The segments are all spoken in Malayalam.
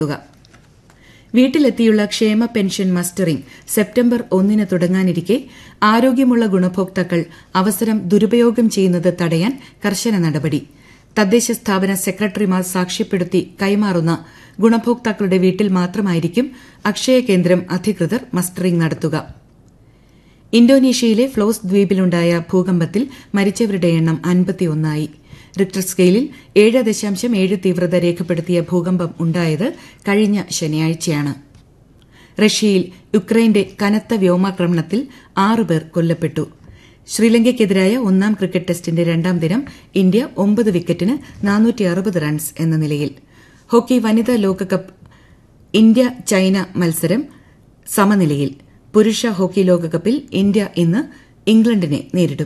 തുക വീട്ടിലെത്തിയുള്ള ക്ഷേമ പെൻഷൻ മസ്റ്ററിംഗ് സെപ്റ്റംബർ ഒന്നിന് തുടങ്ങാനിരിക്കെ ആരോഗ്യമുള്ള ഗുണഭോക്താക്കൾ അവസരം ദുരുപയോഗം ചെയ്യുന്നത് തടയാൻ കർശന നടപടി തദ്ദേശ സ്ഥാപന സെക്രട്ടറിമാർ സാക്ഷ്യപ്പെടുത്തി കൈമാറുന്ന ഗുണഭോക്താക്കളുടെ വീട്ടിൽ മാത്രമായിരിക്കും അക്ഷയ കേന്ദ്രം അധികൃതർ മസ്റ്ററിംഗ് നടത്തുക ഇന്തോനേഷ്യയിലെ ഫ്ലോസ് ദ്വീപിലുണ്ടായ ഭൂകമ്പത്തിൽ മരിച്ചവരുടെ എണ്ണം അൻപത്തിയൊന്നായി റിക്ടർ സ്കെയിലിൽ ഏഴ് ദശാംശം ഏഴ് തീവ്രത രേഖപ്പെടുത്തിയ ഭൂകമ്പം ഉണ്ടായത് കഴിഞ്ഞ ശനിയാഴ്ചയാണ് റഷ്യയിൽ യുക്രൈന്റെ കനത്ത വ്യോമാക്രമണത്തിൽ ആറുപേർ കൊല്ലപ്പെട്ടു ശ്രീലങ്കയ്ക്കെതിരായ ഒന്നാം ക്രിക്കറ്റ് ടെസ്റ്റിന്റെ രണ്ടാം ദിനം ഇന്ത്യ ഒമ്പത് വിക്കറ്റിന് റൺസ് എന്ന നിലയിൽ ഹോക്കി വനിതാ ലോകകപ്പ് ഇന്ത്യ ചൈന മത്സരം സമനിലയിൽ പുരുഷ ഹോക്കി ലോകകപ്പിൽ ഇന്ത്യ ഇന്ന് ഇംഗ്ലണ്ടിനെ നേരിടും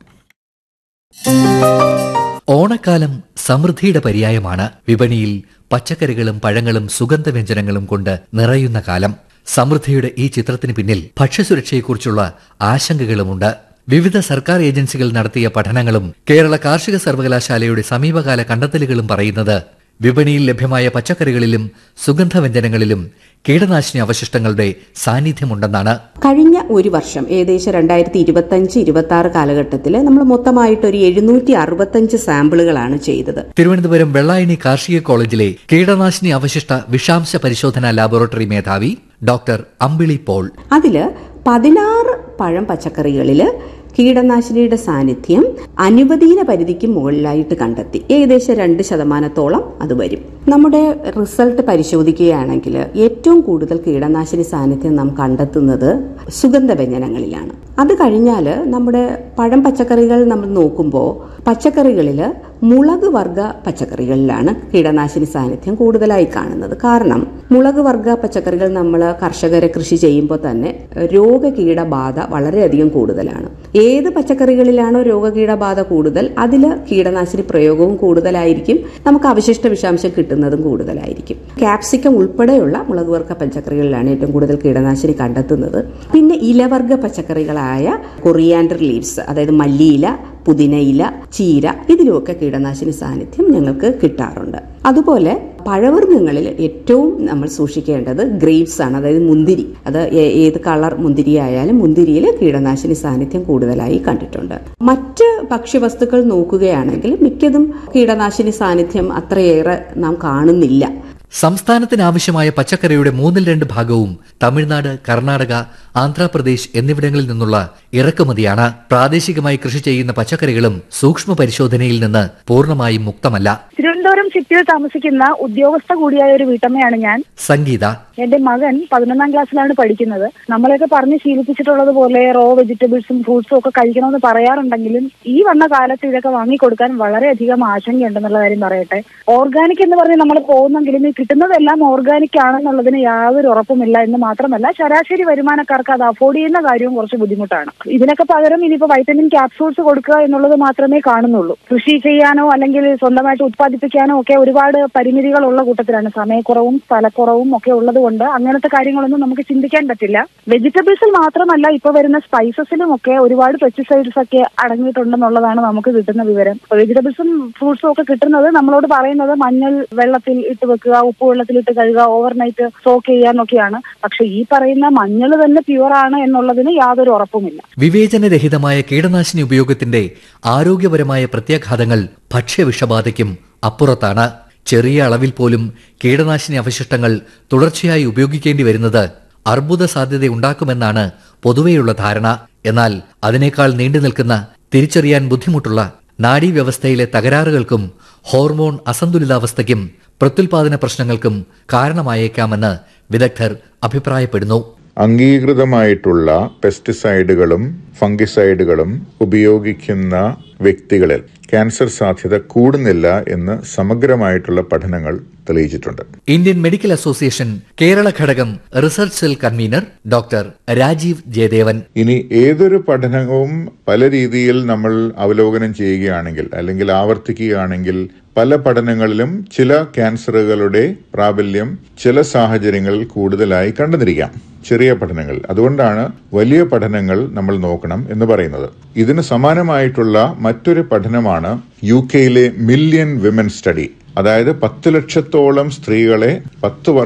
ഓണക്കാലം സമൃദ്ധിയുടെ പര്യായമാണ് വിപണിയിൽ പച്ചക്കറികളും പഴങ്ങളും സുഗന്ധവ്യഞ്ജനങ്ങളും കൊണ്ട് നിറയുന്ന കാലം സമൃദ്ധിയുടെ ഈ ചിത്രത്തിന് പിന്നിൽ ഭക്ഷ്യസുരക്ഷയെക്കുറിച്ചുള്ള ആശങ്കകളുമുണ്ട് വിവിധ സർക്കാർ ഏജൻസികൾ നടത്തിയ പഠനങ്ങളും കേരള കാർഷിക സർവകലാശാലയുടെ സമീപകാല കണ്ടെത്തലുകളും പറയുന്നത് വിപണിയിൽ ലഭ്യമായ പച്ചക്കറികളിലും സുഗന്ധവ്യഞ്ജനങ്ങളിലും കീടനാശിനി അവശിഷ്ടങ്ങളുടെ സാന്നിധ്യമുണ്ടെന്നാണ് കഴിഞ്ഞ ഒരു വർഷം ഏകദേശം രണ്ടായിരത്തി ഇരുപത്തഞ്ച് ഇരുപത്തി ആറ് കാലഘട്ടത്തിൽ നമ്മൾ മൊത്തമായിട്ട് ഒരു എഴുന്നൂറ്റി അറുപത്തഞ്ച് സാമ്പിളുകളാണ് ചെയ്തത് തിരുവനന്തപുരം വെള്ളായണി കാർഷിക കോളേജിലെ കീടനാശിനി അവശിഷ്ട വിഷാംശ പരിശോധനാ ലാബോറട്ടറി മേധാവി ഡോക്ടർ അമ്പിളി പോൾ അതില് പതിനാറ് പഴം പച്ചക്കറികളിൽ കീടനാശിനിയുടെ സാന്നിധ്യം അനുവദീന പരിധിക്ക് മുകളിലായിട്ട് കണ്ടെത്തി ഏകദേശം രണ്ട് ശതമാനത്തോളം അത് വരും നമ്മുടെ റിസൾട്ട് പരിശോധിക്കുകയാണെങ്കിൽ ഏറ്റവും കൂടുതൽ കീടനാശിനി സാന്നിധ്യം നാം കണ്ടെത്തുന്നത് സുഗന്ധവ്യഞ്ജനങ്ങളിലാണ് അത് കഴിഞ്ഞാൽ നമ്മുടെ പഴം പച്ചക്കറികൾ നമ്മൾ നോക്കുമ്പോൾ പച്ചക്കറികളിൽ മുളക് വർഗ പച്ചക്കറികളിലാണ് കീടനാശിനി സാന്നിധ്യം കൂടുതലായി കാണുന്നത് കാരണം മുളക് വർഗ പച്ചക്കറികൾ നമ്മൾ കർഷകരെ കൃഷി ചെയ്യുമ്പോൾ തന്നെ രോഗകീടബാധ വളരെയധികം കൂടുതലാണ് ഏത് പച്ചക്കറികളിലാണോ രോഗകീടബാധ കൂടുതൽ അതിൽ കീടനാശിനി പ്രയോഗവും കൂടുതലായിരിക്കും നമുക്ക് അവശിഷ്ട വിഷാംശം കിട്ടുന്നതും കൂടുതലായിരിക്കും ക്യാപ്സിക്കം ഉൾപ്പെടെയുള്ള മുളക് വർഗ പച്ചക്കറികളിലാണ് ഏറ്റവും കൂടുതൽ കീടനാശിനി കണ്ടെത്തുന്നത് പിന്നെ ഇലവർഗ പച്ചക്കറികളായ കൊറിയാൻഡർ ലീവ്സ് അതായത് മല്ലിയില പുതിനയില ചീര ഇതിലുമൊക്കെ കീടനാശിനി സാന്നിധ്യം ഞങ്ങൾക്ക് കിട്ടാറുണ്ട് അതുപോലെ പഴവർഗ്ഗങ്ങളിൽ ഏറ്റവും നമ്മൾ സൂക്ഷിക്കേണ്ടത് ഗ്രേപ്സ് ആണ് അതായത് മുന്തിരി അത് ഏത് കളർ മുന്തിരി ആയാലും മുന്തിരിയിൽ കീടനാശിനി സാന്നിധ്യം കൂടുതലായി കണ്ടിട്ടുണ്ട് മറ്റ് ഭക്ഷ്യവസ്തുക്കൾ നോക്കുകയാണെങ്കിൽ മിക്കതും കീടനാശിനി സാന്നിധ്യം അത്രയേറെ നാം കാണുന്നില്ല സംസ്ഥാനത്തിന് ആവശ്യമായ പച്ചക്കറിയുടെ മൂന്നിൽ രണ്ട് ഭാഗവും തമിഴ്നാട് കർണാടക ആന്ധ്രാപ്രദേശ് എന്നിവിടങ്ങളിൽ നിന്നുള്ള ഇറക്കുമതിയാണ് പ്രാദേശികമായി കൃഷി ചെയ്യുന്ന പച്ചക്കറികളും സൂക്ഷ്മ പരിശോധനയിൽ നിന്ന് പൂർണ്ണമായും മുക്തമല്ല തിരുവനന്തപുരം സിറ്റിയിൽ താമസിക്കുന്ന ഉദ്യോഗസ്ഥ കൂടിയായ ഒരു വീട്ടമ്മയാണ് ഞാൻ സംഗീത എന്റെ മകൻ പതിനൊന്നാം ക്ലാസ്സിലാണ് പഠിക്കുന്നത് നമ്മളെയൊക്കെ പറഞ്ഞ് ശീലിപ്പിച്ചിട്ടുള്ളത് പോലെ റോ വെജിറ്റബിൾസും ഫ്രൂട്ട്സും ഒക്കെ കഴിക്കണമെന്ന് പറയാറുണ്ടെങ്കിലും ഈ വന്ന കാലത്ത് ഇതൊക്കെ വാങ്ങിക്കൊടുക്കാൻ വളരെയധികം ആശങ്കയുണ്ടെന്നുള്ള കാര്യം പറയട്ടെ ഓർഗാനിക് എന്ന് പറഞ്ഞ് നമ്മൾ പോകുന്നെങ്കിലും ഈ കിട്ടുന്നതെല്ലാം ഓർഗാനിക് ആണെന്നുള്ളതിന് യാതൊരു ഉറപ്പുമില്ല എന്ന് മാത്രമല്ല ശരാശരി വരുമാനക്കാർക്ക് അത് അഫോർഡ് ചെയ്യുന്ന കാര്യവും കുറച്ച് ബുദ്ധിമുട്ടാണ് ഇതിനൊക്കെ പകരം ഇനിയിപ്പോ വൈറ്റമിൻ ക്യാപ്സൂൾസ് കൊടുക്കുക എന്നുള്ളത് മാത്രമേ കാണുന്നുള്ളൂ കൃഷി ചെയ്യാനോ അല്ലെങ്കിൽ സ്വന്തമായിട്ട് ഉത്പാദിപ്പിക്കാനോ ഒക്കെ ഒരുപാട് പരിമിതികളുള്ള കൂട്ടത്തിലാണ് സമയക്കുറവും സ്ഥലക്കുറവും ഒക്കെ ഉള്ളത് കൊണ്ട് അങ്ങനത്തെ കാര്യങ്ങളൊന്നും നമുക്ക് ചിന്തിക്കാൻ പറ്റില്ല വെജിറ്റബിൾസിൽ മാത്രമല്ല ഇപ്പൊ വരുന്ന സ്പൈസസിലും ഒക്കെ ഒരുപാട് പെസ്റ്റിസൈഡ്സ് ഒക്കെ അടങ്ങിയിട്ടുണ്ടെന്നുള്ളതാണ് നമുക്ക് കിട്ടുന്ന വിവരം വെജിറ്റബിൾസും ഫ്രൂട്ട്സും ഒക്കെ കിട്ടുന്നത് നമ്മളോട് പറയുന്നത് മഞ്ഞൾ വെള്ളത്തിൽ ഇട്ട് വെക്കുക ഉപ്പ് വെള്ളത്തിലിട്ട് കഴുകുക ഓവർനൈറ്റ് സോക്ക് ചെയ്യാന്നൊക്കെയാണ് പക്ഷെ ഈ പറയുന്ന മഞ്ഞൾ തന്നെ പ്യുവർ ആണ് എന്നുള്ളതിന് യാതൊരു ഉറപ്പുമില്ല വിവേചനരഹിതമായ കീടനാശിനി ഉപയോഗത്തിന്റെ ആരോഗ്യപരമായ പ്രത്യാഘാതങ്ങൾ ഭക്ഷ്യവിഷബാധയ്ക്കും അപ്പുറത്താണ് ചെറിയ അളവിൽ പോലും കീടനാശിനി അവശിഷ്ടങ്ങൾ തുടർച്ചയായി ഉപയോഗിക്കേണ്ടി വരുന്നത് അർബുദ സാധ്യതയുണ്ടാക്കുമെന്നാണ് പൊതുവെയുള്ള ധാരണ എന്നാൽ അതിനേക്കാൾ നീണ്ടു നിൽക്കുന്ന തിരിച്ചറിയാൻ ബുദ്ധിമുട്ടുള്ള നാഡീവ്യവസ്ഥയിലെ തകരാറുകൾക്കും ഹോർമോൺ അസന്തുലിതാവസ്ഥയ്ക്കും പ്രത്യുൽപാദന പ്രശ്നങ്ങൾക്കും കാരണമായേക്കാമെന്ന് വിദഗ്ധർ അഭിപ്രായപ്പെടുന്നു അംഗീകൃതമായിട്ടുള്ള പെസ്റ്റിസൈഡുകളും ഫംഗിസൈഡുകളും ഉപയോഗിക്കുന്ന വ്യക്തികളിൽ ക്യാൻസർ സാധ്യത കൂടുന്നില്ല എന്ന് സമഗ്രമായിട്ടുള്ള പഠനങ്ങൾ തെളിയിച്ചിട്ടുണ്ട് ഇന്ത്യൻ മെഡിക്കൽ അസോസിയേഷൻ കേരള ഘടകം research cell convener doctor Rajeev Jayadevan ഇനി ഏതൊരു പഠനവും പല രീതിയിൽ നമ്മൾ അവലോകനം ചെയ്യുകയാണെങ്കിൽ അല്ലെങ്കിൽ ആവർത്തിക്കുകയാണെങ്കിൽ പല പഠനങ്ങളിലും ചില ക്യാൻസറുകളുടെ പ്രാബല്യം ചില സാഹചര്യങ്ങളിൽ കൂടുതലായി കണ്ടെന്നിരിക്കാം ചെറിയ പഠനങ്ങൾ അതുകൊണ്ടാണ് വലിയ പഠനങ്ങൾ നമ്മൾ നോക്കണം എന്ന് പറയുന്നത് ഇതിന് സമാനമായിട്ടുള്ള മറ്റൊരു പഠനമാണ് യു കെയിലെ മില്യൺ വിമൻ സ്റ്റഡി അതായത് പത്ത് ലക്ഷത്തോളം സ്ത്രീകളെ പത്ത് വർഷം